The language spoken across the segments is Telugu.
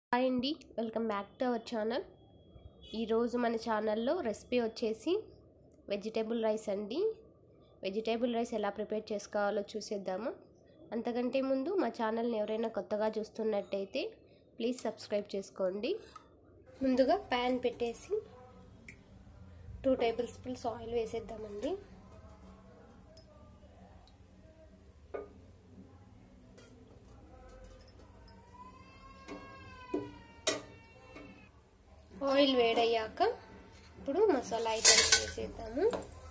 హాయ్ అండి welcome back to our channel ఈరోజు మన ఛానల్లో రెసిపీ వచ్చేసి వెజిటేబుల్ రైస్ అండి వెజిటేబుల్ రైస్ ఎలా ప్రిపేర్ చేసుకోవాలో చూసేద్దాము అంతకంటే ముందు మా ఛానల్ని ఎవరైనా కొత్తగా చూస్తున్నట్టయితే ప్లీజ్ సబ్స్క్రైబ్ చేసుకోండి ముందుగా ప్యాన్ పెట్టేసి టూ టేబుల్ స్పూన్స్ ఆయిల్ వేసేద్దామండి ఆయిల్ వేడయ్యాక ఇప్పుడు మసాలా ఐటమ్స్ వేసేద్దాము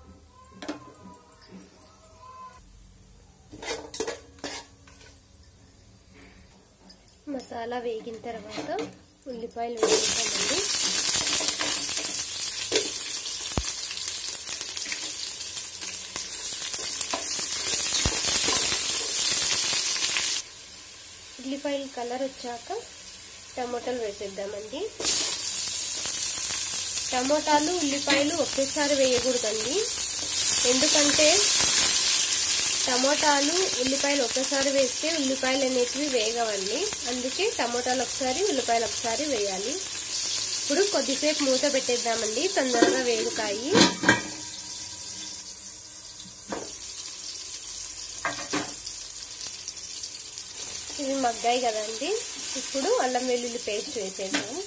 మసాలా వేగిన తర్వాత ఉల్లిపాయలు వేసేద్దామండి ఉల్లిపాయలు కలర్ వచ్చాక టమోటాలు వేసేద్దామండి టమోటాలు ఉల్లిపాయలు ఒకేసారి వేయకూడదండి ఎందుకంటే టమోటాలు ఉల్లిపాయలు ఒకేసారి వేస్తే ఉల్లిపాయలు అనేటివి వేగవండి అందుకే టమోటాలు ఒకసారి ఉల్లిపాయలు ఒకసారి వేయాలి ఇప్పుడు కొద్దిసేపు మూత పెట్టేద్దామండి తొందరగా వేగుతాయి ఇవి మగ్గాయి కదండి ఇప్పుడు అల్లం వెల్లుల్లి పేస్ట్ వేసేద్దాము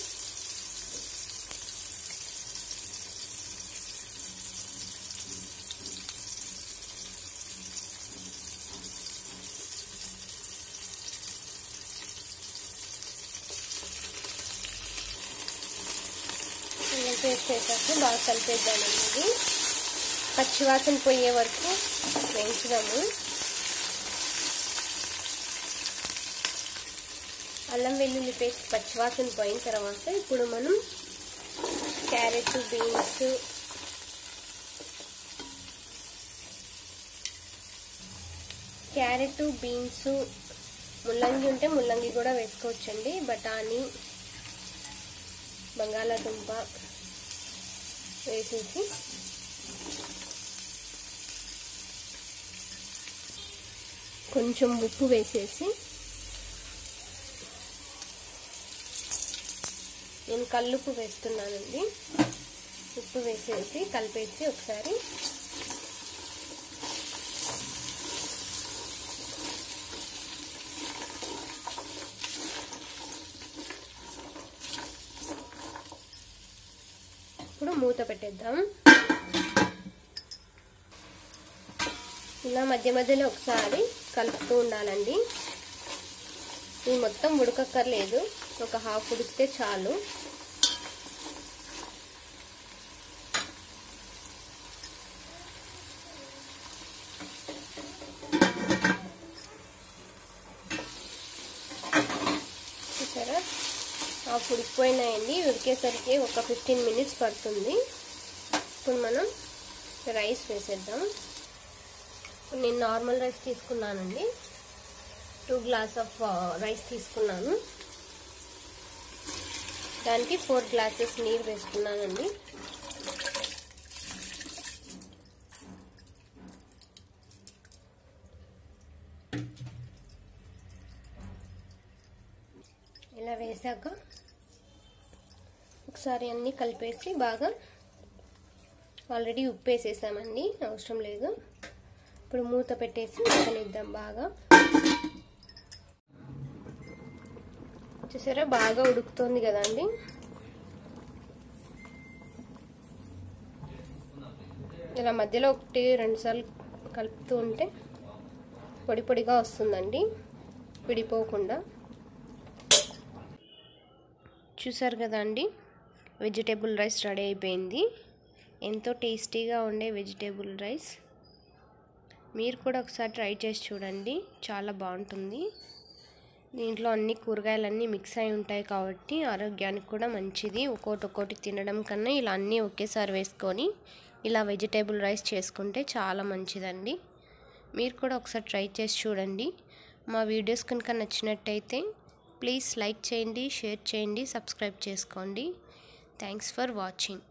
అల్లం పేస్ట్ వేసాక బాగా కలిపేద్దామండి ఇది పచ్చివాసన పోయే వరకు వేయించుదాము అల్లం వెల్లుల్లి పేస్ట్ పచ్చివాసన పోయిన తర్వాత ఇప్పుడు మనం క్యారెట్ బీన్స్ క్యారెట్ బీన్స్ ముల్లంగి ఉంటే ముల్లంగి కూడా వేసుకోవచ్చండి బఠానీ బంగాళాదుంప వేసేసి కొంచెం ఉప్పు వేసేసి నేను కల్లుప్పు వేస్తున్నానండి ఉప్పు వేసేసి కలిపేసి ఒకసారి ఇప్పుడు మూత పెట్టేద్దాం ఇలా మధ్య మధ్యలో ఒకసారి కలుపుతూ ఉండాలండి ఇది మొత్తం ఉడకక్కర్లేదు ఒక హాఫ్ ఉడికితే చాలు చూసారా హాఫ్ ఉడికిపోయినాయండి ఉడికేసరికి ఒక ఫిఫ్టీన్ మినిట్స్ పడుతుంది ఇప్పుడు మనం రైస్ వేసేద్దాం నేను నార్మల్ రైస్ తీసుకున్నానండి టూ గ్లాస్ ఆఫ్ రైస్ తీసుకున్నాను దానికి ఫోర్ గ్లాసెస్ నీరు వేసుకున్నానండి ఇలా వేసాక ఒకసారి అన్నీ కలిపేసి బాగా ఆల్రెడీ ఉప్పు వేసేసామండి అవసరం లేదు ఇప్పుడు మూత పెట్టేసి ఉడకనిద్దాం బాగా చూసారా బాగా ఉడుకుతుంది కదండి ఇలా మధ్యలో ఒకటి రెండు సార్లు కలుపుతూ ఉంటే పొడి పొడిగా వస్తుందండి విడిపోకుండా చూసారు కదండి వెజిటేబుల్ రైస్ రెడీ అయిపోయింది ఎంతో టేస్టీగా ఉండే వెజిటేబుల్ రైస్ మీరు కూడా ఒకసారి ట్రై చేసి చూడండి చాలా బాగుంటుంది దీంట్లో అన్ని కూరగాయలన్నీ మిక్స్ అయి ఉంటాయి కాబట్టి ఆరోగ్యానికి కూడా మంచిది ఒక్కోటి ఒక్కోటి తినడం కన్నా ఇలా అన్నీ ఒకేసారి వేసుకొని ఇలా వెజిటేబుల్ రైస్ చేసుకుంటే చాలా మంచిదండి మీరు కూడా ఒకసారి ట్రై చేసి చూడండి మా వీడియోస్ కనుక నచ్చినట్టయితే ప్లీజ్ లైక్ చేయండి షేర్ చేయండి సబ్స్క్రైబ్ చేసుకోండి థ్యాంక్స్ ఫర్ వాచింగ్